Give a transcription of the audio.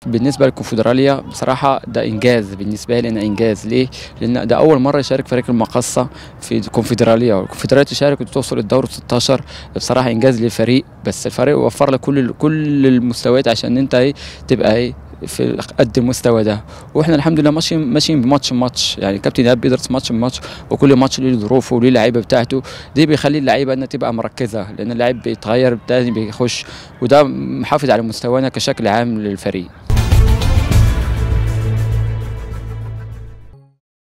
بالنسبه للكونفدراليه بصراحه ده انجاز بالنسبه لي انا انجاز ليه؟ لان ده اول مره يشارك فريق المقصه في الكونفدراليه والكونفدراليه تشارك وتوصل الدور 16 بصراحه انجاز للفريق بس الفريق وفر لك كل كل المستويات عشان انت ايه تبقى ايه في قد المستوى ده واحنا الحمد لله ماشيين ماشيين بماتش ماتش يعني كابتن ايهاب بيدرس ماتش بماتش وكل ماتش له ظروفه وليه اللعيبه بتاعته دي بيخلي اللعيبه انها تبقى مركزه لان اللاعب بيتغير تاني بيخش وده محافظ على مستوانا كشكل عام للفريق